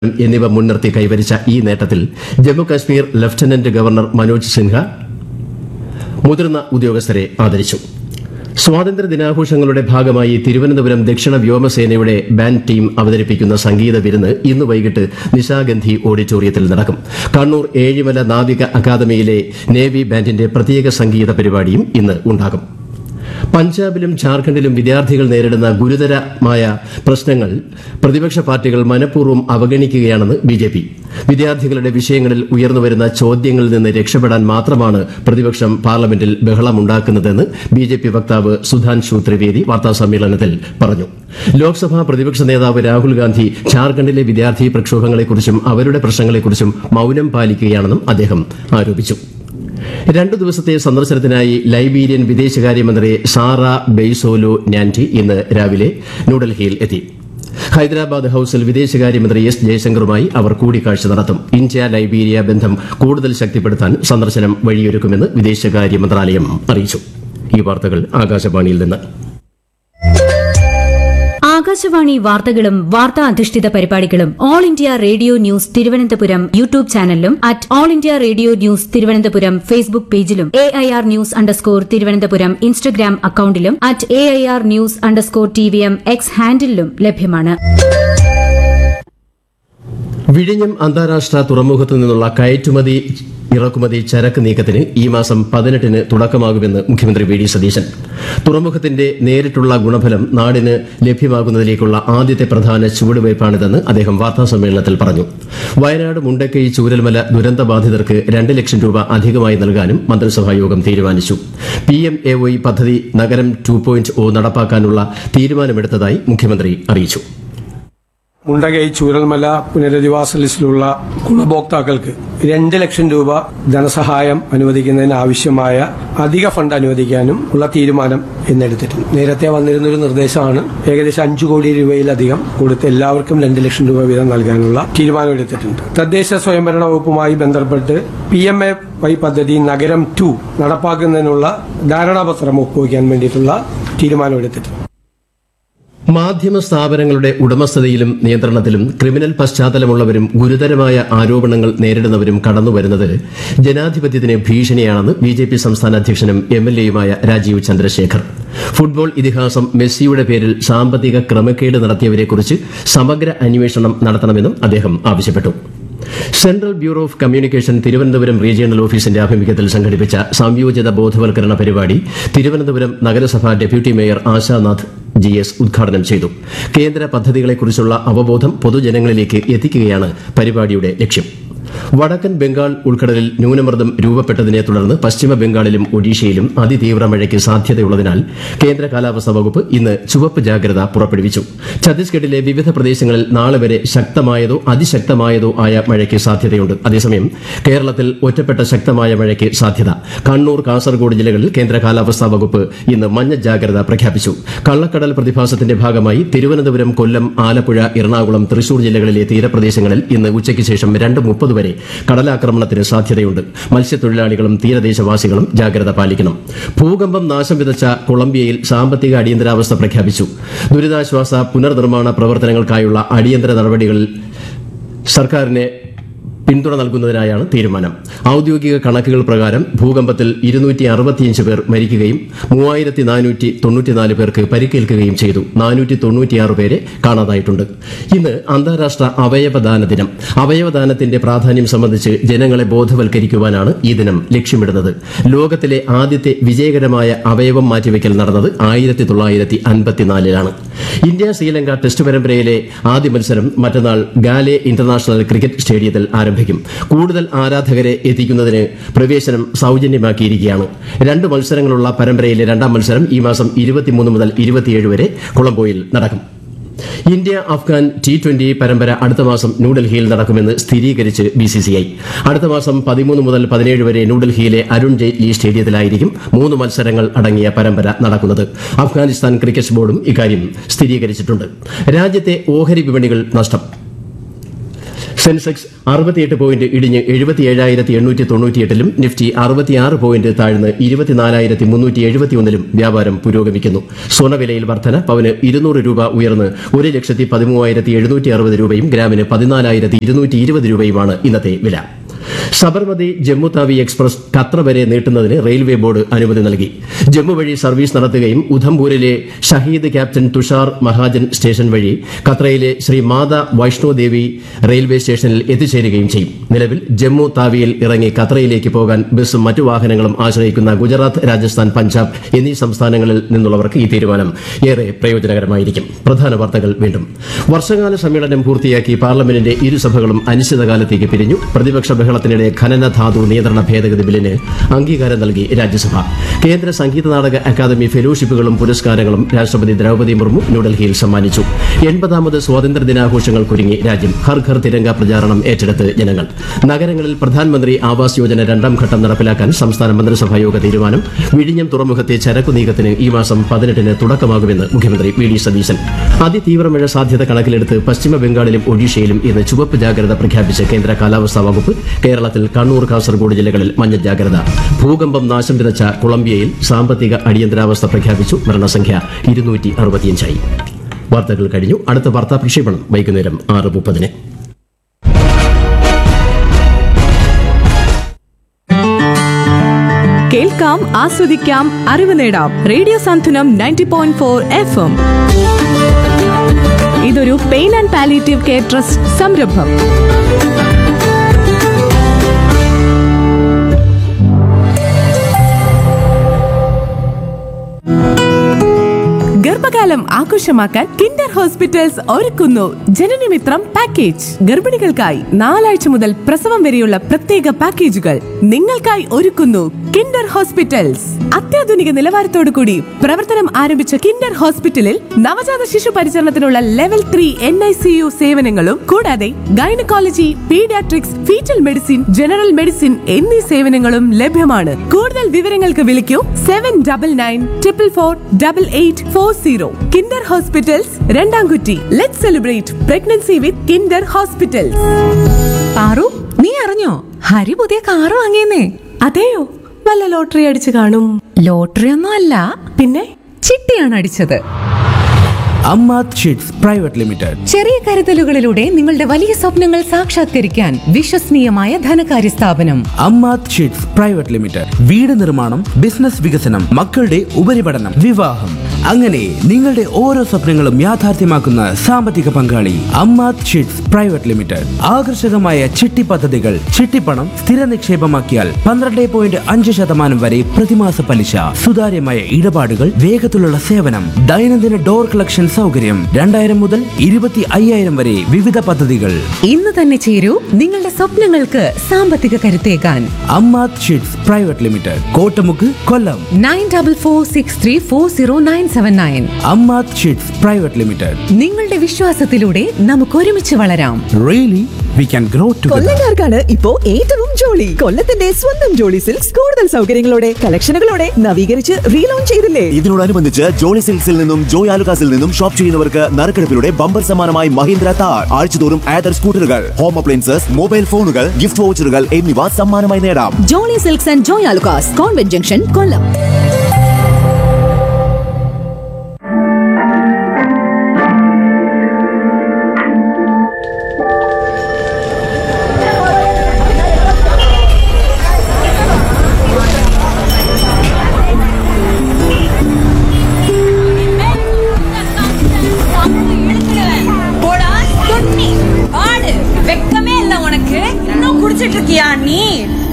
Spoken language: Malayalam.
എന്നിവ മുൻനിർത്തി കൈവരിച്ച ഈ നേട്ടത്തിൽ ജമ്മുകശ്മീർ ലഫ്റ്റനന്റ് ഗവർണർ മനോജ് സിൻഹ മുതിർന്ന ഉദ്യോഗസ്ഥരെ ആദരിച്ചു സ്വാതന്ത്ര്യ ദിനാഘോഷങ്ങളുടെ ഭാഗമായി തിരുവനന്തപുരം ദക്ഷിണ വ്യോമസേനയുടെ ബാൻഡ് ടീം അവതരിപ്പിക്കുന്ന സംഗീത വിരുന്ന് ഇന്ന് വൈകിട്ട് നിശാഗന്ധി ഓഡിറ്റോറിയത്തിൽ നടക്കും കണ്ണൂർ ഏഴിമല നാവിക അക്കാദമിയിലെ നേവി ബാൻഡിന്റെ പ്രത്യേക സംഗീത പരിപാടിയും ഇന്ന് ഉണ്ടാകും പഞ്ചാബിലും ജാർഖണ്ഡിലും വിദ്യാർത്ഥികൾ നേരിടുന്ന ഗുരുതരമായ പ്രശ്നങ്ങൾ പ്രതിപക്ഷ പാർട്ടികൾ മനഃപൂർവ്വം അവഗണിക്കുകയാണെന്ന് ബി ജെ പി വിദ്യാർത്ഥികളുടെ വിഷയങ്ങളിൽ ഉയർന്നുവരുന്ന ചോദ്യങ്ങളിൽ നിന്ന് രക്ഷപ്പെടാൻ മാത്രമാണ് പ്രതിപക്ഷം പാർലമെന്റിൽ ബഹളമുണ്ടാക്കുന്നതെന്ന് ബി ജെ പി വക്താവ് സുധാൻഷു ത്രിവേദി വാർത്താസമ്മേളനത്തിൽ പറഞ്ഞു ലോക്സഭാ പ്രതിപക്ഷ നേതാവ് രാഹുൽ ഗാന്ധി ജാർഖണ്ഡിലെ വിദ്യാർത്ഥി പ്രക്ഷോഭങ്ങളെക്കുറിച്ചും അവരുടെ പ്രശ്നങ്ങളെക്കുറിച്ചും മൌനം പാലിക്കുകയാണെന്നും അദ്ദേഹം ആരോപിച്ചു രണ്ടു ദിവസത്തെ സന്ദർശനത്തിനായി ലൈബീരിയൻ വിദേശകാര്യമന്ത്രി സാറ ബെയ്സോലോ നാൻറ്റി ഇന്ന് രാവിലെ ന്യൂഡൽഹിയിൽ എത്തി ഹൈദരാബാദ് ഹൌസിൽ വിദേശകാര്യമന്ത്രി എസ് ജയശങ്കറുമായി അവർ കൂടിക്കാഴ്ച നടത്തും ഇന്ത്യ ലൈബീരിയ ബന്ധം കൂടുതൽ ശക്തിപ്പെടുത്താൻ സന്ദർശനം വഴിയൊരുക്കുമെന്ന് വിദേശകാര്യ മന്ത്രാലയം അറിയിച്ചു ഈ വാർത്തകൾ ആകാശവാണിയിൽ നിന്ന് ആകാശവാണി വാർത്തകളും വാർത്താ അധിഷ്ഠിത പരിപാടികളും all India radio news Thiruvananthapuram YouTube ചാനലിലും at all India radio news Thiruvananthapuram Facebook പേജിലും A I R news underscore Thiruvananthapuram Instagram അക്കൌണ്ടിലും at A I R news underscore T V M X ഹാൻഡിലും ലഭ്യമാണ് വിഴിഞ്ഞം അന്താരാഷ്ട്ര തുറമുഖത്തു നിന്നുള്ള കയറ്റുമതി ഇറക്കുമതി ചരക്ക് നീക്കത്തിന് ഈ മാസം പതിനെട്ടിന് തുടക്കമാകുമെന്ന് മുഖ്യമന്ത്രി വി ഡി സതീശൻ തുറമുഖത്തിന്റെ നേരിട്ടുള്ള ഗുണഫലം നാടിന് ലഭ്യമാകുന്നതിലേക്കുള്ള ആദ്യത്തെ പ്രധാന ചുവടുവയ്പ്പാണിതെന്ന് അദ്ദേഹം വാർത്താസമ്മേളനത്തിൽ പറഞ്ഞു വയനാട് മുണ്ടക്കൈ ചൂരൽമല ദുരന്തബാധിതർക്ക് രണ്ട് ലക്ഷം രൂപ അധികമായി നൽകാനും മന്ത്രിസഭായോഗം തീരുമാനിച്ചു പി എം എ വൈ പദ്ധതി നഗരം ടു പോയിന്റ് ഒ നടപ്പാക്കാനുള്ള തീരുമാനമെടുത്തതായി മുഖ്യമന്ത്രി അറിയിച്ചു മുണ്ടകൈ ചൂരൽമല പുനരധിവാസ ലിസ്റ്റിലുള്ള ഗുണഭോക്താക്കൾക്ക് രണ്ട് ലക്ഷം രൂപ ധനസഹായം അനുവദിക്കുന്നതിന് ആവശ്യമായ അധിക ഫണ്ട് അനുവദിക്കാനും ഉള്ള തീരുമാനം ഇന്നെടുത്തിട്ടുണ്ട് നേരത്തെ വന്നിരുന്ന ഒരു നിർദ്ദേശമാണ് ഏകദേശം അഞ്ചു കോടി രൂപയിലധികം കൊടുത്ത് എല്ലാവർക്കും രണ്ട് ലക്ഷം രൂപ വീതം നൽകാനുള്ള തീരുമാനമെടുത്തിട്ടുണ്ട് തദ്ദേശ സ്വയംഭരണ വകുപ്പുമായി ബന്ധപ്പെട്ട് പി എം എ വൈ പദ്ധതി നഗരം ടു നടപ്പാക്കുന്നതിനുള്ള ധാരണാപത്രം ഒപ്പുവയ്ക്കാൻ വേണ്ടിയിട്ടുള്ള തീരുമാനമെടുത്തിട്ടുണ്ട് മാധ്യമ സ്ഥാപനങ്ങളുടെ ഉടമസ്ഥതയിലും നിയന്ത്രണത്തിലും ക്രിമിനൽ പശ്ചാത്തലമുള്ളവരും ഗുരുതരമായ ആരോപണങ്ങൾ നേരിടുന്നവരും കടന്നുവരുന്നത് ജനാധിപത്യത്തിന് ഭീഷണിയാണെന്ന് ബി ജെ പി സംസ്ഥാന അധ്യക്ഷനും എം എൽ എയുമായ രാജീവ് ചന്ദ്രശേഖർ ഫുട്ബോൾ ഇതിഹാസം മെസ്സിയുടെ പേരിൽ സാമ്പത്തിക ക്രമക്കേട് നടത്തിയവരെക്കുറിച്ച് സമഗ്ര അന്വേഷണം നടത്തണമെന്നും അദ്ദേഹം ആവശ്യപ്പെട്ടു central bureau of communication Thiruvananthapuram regional ഓഫീസിന്റെ ആഭിമുഖ്യത്തിൽ സംഘടിപ്പിച്ച സംയോജിത ബോധവൽക്കരണ പരിപാടി തിരുവനന്തപുരം നഗരസഭ deputy mayor Ashanath G S ഉദ്ഘാടനം ചെയ്തു കേന്ദ്ര പദ്ധതികളെക്കുറിച്ചുള്ള അവബോധം പൊതുജനങ്ങളിലേക്ക് എത്തിക്കുകയാണ് പരിപാടിയുടെ ലക്ഷ്യം വടക്കൻ ബംഗാൾ ഉൾക്കടലിൽ ന്യൂനമർദ്ദം രൂപപ്പെട്ടതിനെ തുടർന്ന് പശ്ചിമ ബംഗാളിലും ഒഡീഷയിലും അതിതീവ്ര മഴയ്ക്ക് സാധ്യതയുള്ളതിനാൽ കേന്ദ്ര കാലാവസ്ഥാ വകുപ്പ് ഇന്ന് ചുവപ്പ് ജാഗ്രത പുറപ്പെടുവിച്ചു ഛത്തീസ്ഗഡിലെ വിവിധ പ്രദേശങ്ങളിൽ നാളെ വരെ ശക്തമായതോ അതിശക്തമായതോ ആയ മഴയ്ക്ക് സാധ്യതയുണ്ട് അതേസമയം കേരളത്തിൽ ഒറ്റപ്പെട്ട ശക്തമായ മഴയ്ക്ക് സാധ്യത കണ്ണൂർ കാസർഗോഡ് ജില്ലകളിൽ കേന്ദ്ര കാലാവസ്ഥാ വകുപ്പ് ഇന്ന് മഞ്ഞ ജാഗ്രത പ്രഖ്യാപിച്ചു കള്ളക്കടൽ പ്രതിഭാസത്തിന്റെ ഭാഗമായി തിരുവനന്തപുരം കൊല്ലം ആലപ്പുഴ എറണാകുളം തൃശൂർ ജില്ലകളിലെ തീരപ്രദേശങ്ങളിൽ ഇന്ന് ഉച്ചയ്ക്ക് ശേഷം രണ്ട് മുപ്പത് വരെ കടലാക്രമണത്തിന് സാധ്യതയുണ്ട് മത്സ്യത്തൊഴിലാളികളും തീരദേശവാസികളും ജാഗ്രത പാലിക്കണം ഭൂകമ്പം നാശം വിതച്ച കൊളംബിയയിൽ സാമ്പത്തിക അടിയന്തരാവസ്ഥ പ്രഖ്യാപിച്ചു ദുരിതാശ്വാസ പുനർനിർമ്മാണ പ്രവർത്തനങ്ങൾക്കായുള്ള അടിയന്തര നടപടികളിൽ സർക്കാരിനെ പിന്തുണ നൽകുന്നതിനായാണ് തീരുമാനം ഔദ്യോഗിക കണക്കുകൾ പ്രകാരം ഭൂകമ്പത്തിൽ ഇരുന്നൂറ്റി അറുപത്തിയഞ്ച് പേർ മരിക്കുകയും മൂവായിരത്തി നാനൂറ്റി തൊണ്ണൂറ്റിനാല് പേർക്ക് പരിക്കേൽക്കുകയും ചെയ്തു നാനൂറ്റി തൊണ്ണൂറ്റിയാറ് പേരെ കാണാതായിട്ടുണ്ട് ഇന്ന് അന്താരാഷ്ട്ര അവയവദാന ദിനം അവയവദാനത്തിന്റെ പ്രാധാന്യം സംബന്ധിച്ച് ജനങ്ങളെ ബോധവൽക്കരിക്കുവാനാണ് ഈ ദിനം ലക്ഷ്യമിടുന്നത് ലോകത്തിലെ ആദ്യത്തെ വിജയകരമായ അവയവം മാറ്റിവെക്കൽ നടന്നത് ആയിരത്തി തൊള്ളായിരത്തി അൻപത്തിനാലിലാണ് ഇന്ത്യ ശ്രീലങ്ക ടെസ്റ്റ് പരമ്പരയിലെ ആദ്യ മത്സരം മറ്റന്നാൾ ഗാലെ ഇന്റർനാഷണൽ ക്രിക്കറ്റ് സ്റ്റേഡിയത്തിൽ ആരംഭിക്കും കൂടുതൽ ആരാധകരെ എത്തിക്കുന്നതിന് പ്രവേശനം സൌജന്യമാക്കിയിരിക്കുകയാണ് രണ്ട് മത്സരങ്ങളുള്ള പരമ്പരയിലെ രണ്ടാം മത്സരം ഈ മാസം ഇരുപത്തിമൂന്ന് മുതൽ ഇരുപത്തിയേഴ് വരെ കൊളംബോയിൽ നടക്കും ഇന്ത്യ അഫ്ഗാൻ ടി ട്വന്റി പരമ്പര അടുത്ത മാസം ന്യൂഡൽഹിയിൽ നടക്കുമെന്ന് സ്ഥിരീകരിച്ച് ബിസിസിഐ അടുത്ത മാസം പതിമൂന്ന് മുതൽ പതിനേഴ് വരെ ന്യൂഡൽഹിയിലെ അരുൺ ജെയ്റ്റ്ലി സ്റ്റേഡിയത്തിലായിരിക്കും മൂന്ന് മത്സരങ്ങൾ അടങ്ങിയ പരമ്പര നടക്കുന്നത് അഫ്ഗാനിസ്ഥാൻ ക്രിക്കറ്റ് ബോർഡും ഇക്കാര്യം സ്ഥിരീകരിച്ചിട്ടുണ്ട് രാജ്യത്തെ ഓഹരി വിപണികൾ നഷ്ടം സെൻസെക്സ് അറുപത്തിയെട്ട് പോയിന്റ് ഇടിഞ്ഞ് എഴുപത്തിയേഴായിരത്തി എണ്ണൂറ്റി തൊണ്ണൂറ്റിയെട്ടിലും നിഫ്റ്റി അറുപത്തിയാറ് പോയിന്റ് താഴ്ന്ന് ഇരുപത്തിനാലായിരത്തി മുന്നൂറ്റി എഴുപത്തിയൊന്നിലും വ്യാപാരം പുരോഗമിക്കുന്നു സ്വർണ്ണവിലയിൽ വർധന പവന് ഇരുന്നൂറ് രൂപ ഉയർന്ന് ഒരു ലക്ഷത്തി പതിമൂവായിരത്തി എഴുന്നൂറ്റി അറുപത് രൂപയും ഗ്രാമിന് പതിനാലായിരത്തി ഇരുന്നൂറ്റി ഇരുപത് രൂപയുമാണ് ഇന്നത്തെ വില സബർമതി ജമ്മു താവി എക്സ്പ്രസ് ഖത്ര വരെ നീട്ടുന്നതിന് റെയിൽവേ ബോർഡ് അനുമതി നൽകി ജമ്മു വഴി സർവീസ് നടത്തുകയും ഉധംപൂരിലെ ഷഹീദ് ക്യാപ്റ്റൻ തുഷാർ മഹാജൻ സ്റ്റേഷൻ വഴി ഖത്രയിലെ ശ്രീ മാത വൈഷ്ണോ ദേവി റെയിൽവേ സ്റ്റേഷനിൽ എത്തിച്ചേരുകയും ചെയ്യും നിലവിൽ ജമ്മു താവിയിൽ ഇറങ്ങി ഖത്രയിലേക്ക് പോകാൻ ബസ്സും മറ്റു വാഹനങ്ങളും ആശ്രയിക്കുന്ന ഗുജറാത്ത് രാജസ്ഥാൻ പഞ്ചാബ് എന്നീ സംസ്ഥാനങ്ങളിൽ നിന്നുള്ളവർക്ക് ഈ തീരുമാനം ഏറെ പ്രയോജനകരമായിരിക്കും പ്രധാന വാർത്തകൾ വീണ്ടും വർഷകാല സമ്മേളനം പൂർത്തിയാക്കി പാർലമെന്റിന്റെ ഇരുസഭകളും അനിശ്ചിതകാലത്തേക്ക് പിരിഞ്ഞു പ്രതിപക്ഷ ബഹളത്തിനിടെ ഖനന ധാതു നിയന്ത്രണ ഭേദഗതി ബില്ലിന് അംഗീകാരം നൽകി രാജ്യസഭ കേന്ദ്ര സംഗീത നാടക അക്കാദമി ഫെലോഷിപ്പുകളും പുരസ്കാരങ്ങളും രാഷ്ട്രപതി ദ്രൌപദി മുർമു ന്യൂഡൽഹിയിൽ സമ്മാനിച്ചു എൺപതാമത് സ്വാതന്ത്ര്യ ദിനാഘോഷങ്ങൾക്കൊരുങ്ങി രാജ്യം ഹർ ഘർ തിരങ്ക പ്രചാരണം ഏറ്റെടുത്ത് ജനങ്ങൾ നഗരങ്ങളിൽ പ്രധാനമന്ത്രി ആവാസ് യോജന രണ്ടാം ഘട്ടം നടപ്പിലാക്കാൻ സംസ്ഥാന മന്ത്രിസഭാ യോഗ തീരുമാനം വിഴിഞ്ഞം തുറമുഖത്തെ ചരക്കു നീക്കത്തിന് ഈ മാസം പതിനെട്ടിന് തുടക്കമാകുമെന്ന് മുഖ്യമന്ത്രി വി ഡി സതീശൻ അതിതീവ്ര മഴ സാധ്യത കണക്കിലെടുത്ത് പശ്ചിമ ബംഗാളിലും ഒഡീഷയിലും ഇന്ന് ചുവപ്പ് ജാഗ്രത പ്രഖ്യാപിച്ച് കേന്ദ്ര കാലാവസ്ഥാ വകുപ്പ് കേരളത്തിൽ കണ്ണൂർ കാസർഗോഡ് ജില്ലകളിൽ മഞ്ഞ ജാഗ്രത ഭൂകമ്പം നാശം വിതച്ച കൊളംബിയയിൽ സാമ്പത്തിക അടിയന്തരാവസ്ഥ പ്രഖ്യാപിച്ചു മരണസംഖ്യ ഇരുന്നൂറ്റി അറുപത്തിയഞ്ചായി വാർത്തകൾ കഴിഞ്ഞു അടുത്ത വാർത്താ പ്രക്ഷേപണം വൈകുന്നേരം ആറ് മുപ്പതിന് കേൾക്കാം ആസ്വദിക്കാം അറിവ് നേടാം radio Santhwanam ninety point four F M ഇതൊരു pain and palliative care trust സംരംഭം ഗർഭകാലം ആഘോഷമാക്കാൻ കിൻഡർ ഹോസ്പിറ്റൽസ് ഒരുക്കുന്നു ജനനമിത്രം പാക്കേജ് ഗർഭിണികൾക്കായി നാലാഴ്ച മുതൽ പ്രസവം വരെയുള്ള പ്രത്യേക പാക്കേജുകൾ നിങ്ങൾക്കായി ഒരുക്കുന്നു കിൻഡർ ഹോസ്പിറ്റൽസ് അത്യാധുനിക നിലവാരത്തോടു കൂടി പ്രവർത്തനം ആരംഭിച്ച കിൻഡർ ഹോസ്പിറ്റലിൽ നവജാത ശിശു പരിചരണത്തിനുള്ള level three N I C U സേവനങ്ങളും കൂടാതെ gynaecology paediatrics fetal medicine general medicine എന്നീ സേവനങ്ങളും ലഭ്യമാണ് കൂടുതൽ വിവരങ്ങൾക്ക് വിളിക്കൂ seven double nine triple four double eight four zero Kinder hospitals Randamkutty let celebrate pregnancy with Kinder hospitals Paru നീ അറിഞ്ഞോ ഹരി പുതിയ കാറ് വാങ്ങിയെന്നേ അതെയോ വല്ല ലോട്ടറി അടിച്ചു കാണും ലോട്ടറി ഒന്നും അല്ല പിന്നെ ചിട്ടിയാണ് അടിച്ചത് അമ്മാത് ഷീറ്റ്സ് പ്രൈവറ്റ് ലിമിറ്റഡ് ചെറിയ കരുതലുകളിലൂടെ നിങ്ങളുടെ വലിയ സ്വപ്നങ്ങൾ സാക്ഷാത്കരിക്കാൻ വിശ്വസനീയമായ ധനകാര്യ സ്ഥാപനം അമ്മാത് ഷീറ്റ്സ് പ്രൈവറ്റ് ലിമിറ്റഡ് വീട് നിർമ്മാണം ബിസിനസ് വികസനം മക്കളുടെ ഉപരിപഠനം വിവാഹം അങ്ങനെ നിങ്ങളുടെ ഓരോ സ്വപ്നങ്ങളും യാഥാർത്ഥ്യമാക്കുന്ന സാമ്പത്തിക പങ്കാളി അമ്മാത് ഷീറ്റ്സ് പ്രൈവറ്റ് ലിമിറ്റഡ് ആകർഷകമായ ചിട്ടി പദ്ധതികൾ ചിട്ടിപ്പണം സ്ഥിര നിക്ഷേപമാക്കിയാൽ പന്ത്രണ്ട് പോയിന്റ് അഞ്ച് ശതമാനം വരെ പ്രതിമാസ പലിശ സുതാര്യമായ ഇടപാടുകൾ വേഗത്തിലുള്ള സേവനം ദൈനംദിന ഡോർ കളക്ഷൻ സൗകര്യം രണ്ടായിരം മുതൽ ഇരുപത്തി അയ്യായിരം വരെ വിവിധ പദ്ധതികൾ ഇന്ന് തന്നെ ചേരൂ നിങ്ങളുടെ സ്വപ്നങ്ങൾക്ക് സാമ്പത്തിക കരുത്തേകാൻ Ammath sheets private limited Kottamukku Kollam nine double four six three four zero nine seven nine Ammath sheets private limited നിങ്ങളുടെ വിശ്വാസത്തിലൂടെ നമുക്ക് ഒരുമിച്ച് വളരാം really we can grow together കൊല്ലങ്കാർക്കാണ് ഇപ്പോ ഏറ്റവും ജോളി കൊല്ലത്തിന്റെ സ്വന്തം ജോളി സിൽക്സ് കൂടുതൽ സൗകര്യങ്ങളോടെ കളക്ഷനുകളോടെ നവീകരിച്ച് റീലോഞ്ച് ചെയ്തില്ലേ ഇതിനോടനുബന്ധിച്ച് ജോളി സിൽക്സിൽ നിന്നും ജോയ് ആലുക്കാസിൽ നിന്നും ഷോപ്പ് ചെയ്യുന്നവർക്ക് നറുക്കെടുപ്പിലൂടെ ബമ്പർ സമ്മാനമായി മഹീന്ദ്ര താർ ആഴ്ചതോറും ആദർ സ്കൂട്ടറുകൾ ഹോം അപ്ലയൻസസ് മൊബൈൽ ഫോണുകൾ ഗിഫ്റ്റ് വൗച്ചറുകൾ എന്നിവ സമ്മാനമായി നേടാം Jolly silks and Joy Alukkas convent junction Kollam போடா, சொன்னி. ஆடு வெக்கமே இல்ல உனக்கு இன்னும் குடிச்சிட்டு இருக்கியா நீ